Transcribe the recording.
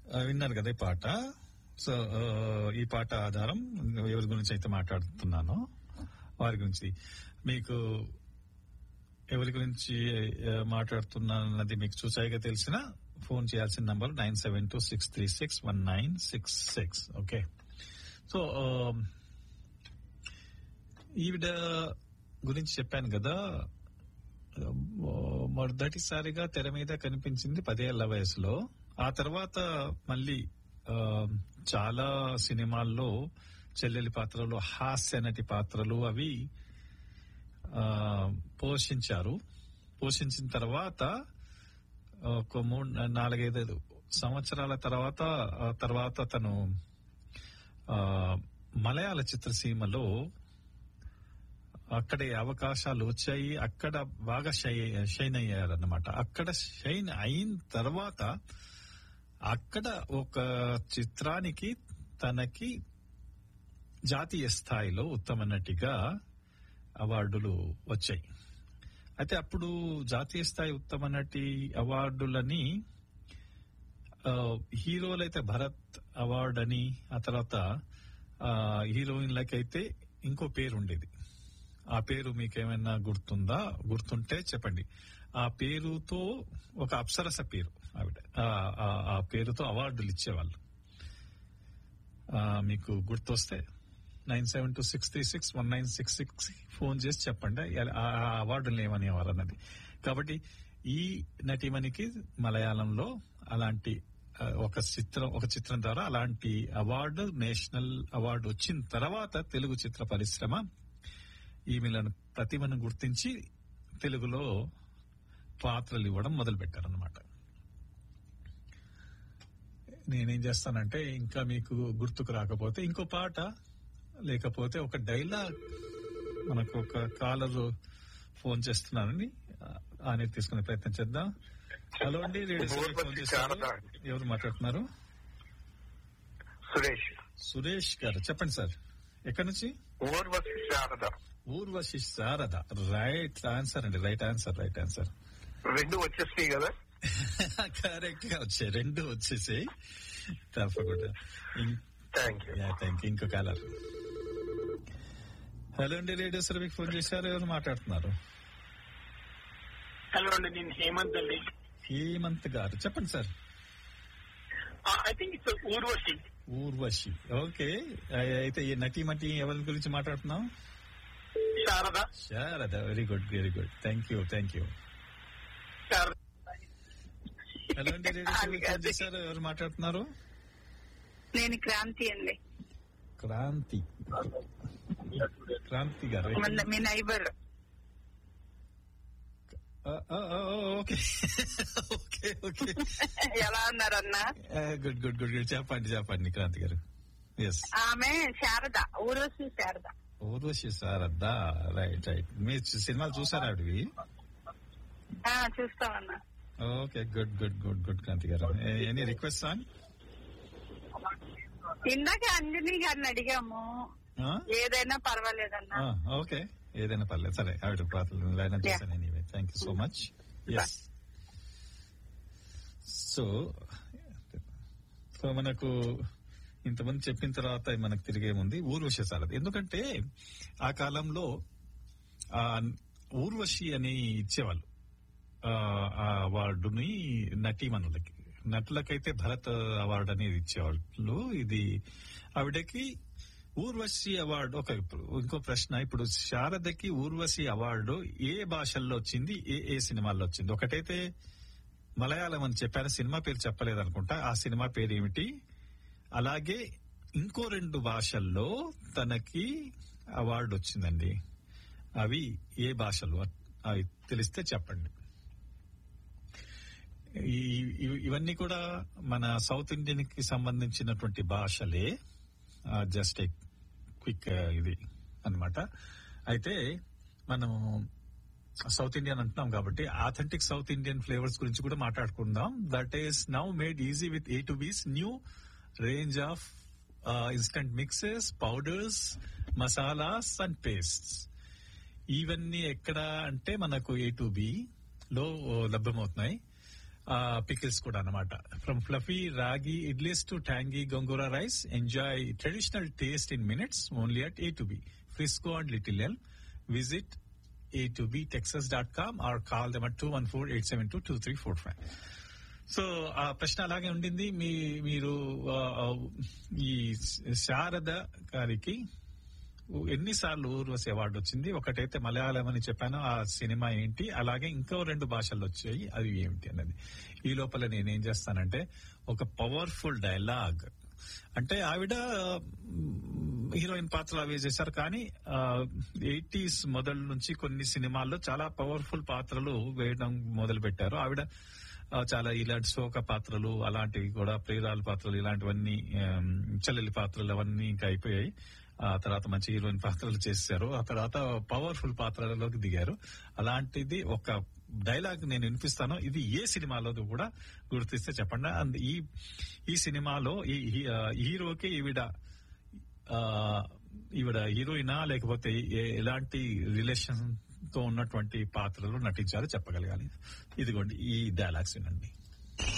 ఆ, విన్నారు కదా ఈ పాట సో ఆ, ఈ పాట ఆధారం ఎవరి గురించి అయితే మాట్లాడుతున్నానో వారి గురించి మీకు ఎవరి గురించి ఆ, మాట్లాడుతున్నానన్నది మీకు చూసాయిగా తెలిసిన ఫోన్ చేయాల్సిన number nine seven two six three six one nine six six okay so ఆ, ఈవిడ గురించి చెప్పాను కదా మొదటిసారిగా తెర మీద కనిపించింది పదేళ్ల వయసులో ఆ తర్వాత మళ్ళీ ఆ, చాలా సినిమాల్లో చెల్లెలి పాత్రలు హాస్య నటి పాత్రలు అవి ఆ, పోషించారు పోషించిన తర్వాత ఒక మూడు నాలుగైదు సంవత్సరాల తర్వాత ఆ తర్వాత తను ఆ, మలయాళ చిత్రసీమలో అక్కడే అవకాశాలు వచ్చాయి అక్కడ బాగా షై షైన్ అయ్యారన్నమాట అక్కడ షైన్ అయిన తర్వాత అక్కడ ఒక చిత్రానికి తనకి జాతీయ స్థాయిలో ఉత్తమ నటిగా అవార్డులు వచ్చాయి అయితే అప్పుడు జాతీయ స్థాయి ఉత్తమ నటి అవార్డులని ఆ, హీరోలైతే భరత్ అవార్డ్ అని ఆ తర్వాత ఆ, హీరోయిన్లకైతే ఇంకో పేరు ఉండేది ఆ పేరు మీకేమైనా గుర్తుందా గుర్తుంటే చెప్పండి ఆ పేరుతో ఒక అప్సరస పేరు ఆవిడ ఆ- ఆ- ఆ పేరుతో అవార్డులు ఇచ్చేవాళ్ళు ఆ, మీకు గుర్తొస్తే nine seven two six three six one nine six six phone చేసి చెప్పండి ఆ ఆ అవార్డులు ఏమనేవారు అన్నది కాబట్టి ఈ నటిమణికి మలయాళంలో అలాంటి ఆ, ఒక చిత్రం ఒక చిత్రం ద్వారా అలాంటి అవార్డు నేషనల్ అవార్డు వచ్చిన తర్వాత తెలుగు చిత్ర పరిశ్రమ ఈమెలను ప్రతిభను గుర్తించి తెలుగులో పాత్రలు ఇవ్వడం మొదలు పెట్టారనమాట నేనేం చేస్తానంటే ఇంకా మీకు గుర్తుకు రాకపోతే ఇంకో పాట లేకపోతే ఒక డైలాగ్ మనకు ఒక కాలర్ ఫోన్ చేస్తున్నానని ఆయన తీసుకునే ప్రయత్నం చేద్దాం హలో అండి రేడియో స్టేషన్ ఫోన్ చేస్తున్నారు ఎవరు మాట్లాడుతున్నారు సురేష్ సురేష్ గారు చెప్పండి సార్ ఎక్కడి నుంచి ఊర్వశి శారద ఊర్వశి శారద రైట్ ఆన్సర్ అండి రైట్ ఆన్సర్ రైట్ ఆన్సర్ రెండు వచ్చేస్తాయి కదా కరెక్ట్ గా వచ్చాయి రెండు వచ్చేసాయి తప్పకుండా థ్యాంక్ యూ థ్యాంక్ యూ ఇంకో కాలర్ హలో అండి రేడియో సార్ మీకు ఫోన్ చేశారు ఎవరు మాట్లాడుతున్నారు హలో అండి నేను హేమంత్ అండి హేమంత్ గారు చెప్పండి sir I think it's Urvashi Urvashi okay అయితే ఈ నటీమటి ఎవరి గురించి మాట్లాడుతున్నాం Sharada Sharada very good very good thank you thank you Sharada hello అండి రేడియో సార్ మీకు ఫోన్ చేశారు ఎవరు మాట్లాడుతున్నారు నేను క్రాంతి అండి క్రాంతి క్రాంతి గారు మన- మీ నైబర్ ఓకే ఓకే ఓకే ఎలా ఉన్నారన్న గుడ్ గుడ్ గుడ్ గుడ్ చెప్పండి చెప్పండి క్రాంతి గారు ఎస్ ఆమె శారద ఊర్వశి శారద ఊర్వశి శారదా రైట్ రైట్ మీ సినిమాలు చూసారా ఆవిడవి ఆ, చూస్తామన్నా okay good good good good Kranti గారు ఎనీ రిక్వెస్ట్ సాంగ్ ఇందాక అంజనీ గారిని అడిగాము ఏదైనా పర్వాలేదన్నా ఓకే ఏదైనా పర్లేదు సరే ఆవిడ పాత్రలు లైన్ చేశాను anyway thank you so much yes so so మనకు ఇంతమంది చెప్పిన తర్వాత మనకు తిరిగేముంది ఊర్వశి సారథి ఎందుకంటే ఆ కాలంలో ఆ ఊర్వశి అని ఇచ్చేవాళ్ళు ఆ ఆ అవార్డుని నటీమణులకి నటులకైతే భరత్ అవార్డు అనేది ఇచ్చేవాళ్ళు ఇది ఆవిడకి ఊర్వశి అవార్డు ఒక ఇప్పుడు ఇంకో ప్రశ్న ఇప్పుడు శారదకి ఊర్వశి అవార్డు ఏ భాషల్లో వచ్చింది ఏ ఏ సినిమాల్లో వచ్చింది ఒకటైతే మలయాళం అని చెప్పాను సినిమా పేరు చెప్పలేదు అనుకుంటా ఆ సినిమా పేరు ఏమిటి అలాగే ఇంకో రెండు భాషల్లో తనకి అవార్డు వచ్చిందండి అవి ఏ భాషలు అవి తెలిస్తే చెప్పండి ఈ- ఇవి- ఇవన్నీ కూడా మన సౌత్ ఇండియన్ కి సంబంధించినటువంటి భాషలే జస్ట్ ఏ క్విక్ ఇది అన్నమాట అయితే మనం సౌత్ ఇండియన్ అంటున్నాం కాబట్టి ఆథెంటిక్ సౌత్ ఇండియన్ ఫ్లేవర్స్ గురించి కూడా మాట్లాడుకుందాం that is now made easy with A two B's new range of instant mixes powders masalas and pastes ఇవన్నీ ఎక్కడ అంటే మనకు ఏ టు బి లో లభ్యమవుతున్నాయి పికిల్స్ కూడా అనమాట from fluffy ragi idlis to tangy gongura rice enjoy traditional taste in minutes only at A two B Frisco and little Elm visit A two B Texas dot com or call them at two one four eight seven two two three four five so ఆ ప్రశ్న అలాగే ఉండింది మీ మీరు ఆ, ఆ, ఈ శారద గారికి ఎన్నిసార్లు ఊర్వశి అవార్డు వచ్చింది ఒకటైతే మలయాళం అని చెప్పాను ఆ సినిమా ఏంటి అలాగే ఇంకో రెండు భాషలు వచ్చాయి అవి ఏమిటి అన్నది ఈ లోపల నేనేం చేస్తానంటే ఒక పవర్ఫుల్ డైలాగ్ అంటే ఆవిడ మ్, హీరోయిన్ పాత్రలు అవి చేశారు కానీ ఎయిటీస్ మొదలు నుంచి కొన్ని సినిమాల్లో చాలా పవర్ఫుల్ పాత్రలు వేయడం మొదలు పెట్టారు ఆవిడ ఆ, చాలా ఇలాంటి శోక పాత్రలు అలాంటివి కూడా ప్రియురాల పాత్రలు ఇలాంటివన్నీ ఆమ్, చెల్లెలి పాత్రలు అవన్నీ ఇంకా అయిపోయాయి ఆ తర్వాత మంచి హీరోయిన్ పాత్రలు చేశారు ఆ తర్వాత పవర్ఫుల్ పాత్రలలోకి దిగారు అలాంటిది ఒక డైలాగ్ నేను వినిపిస్తాను ఇది ఏ సినిమాలో కూడా గుర్తిస్తే చెప్పండి అండ్ ఈ ఈ సినిమాలో ఈ హీ- ఆ, హీరోకి ఈవిడ ఆ, ఈవిడ హీరోయినా లేకపోతే ఏ- ఎలాంటి రిలేషన్ తో ఉన్నటువంటి పాత్రలు నటించాలో చెప్పగలగాలి ఇదిగోండి ఈ డైలాగ్స్ వినండి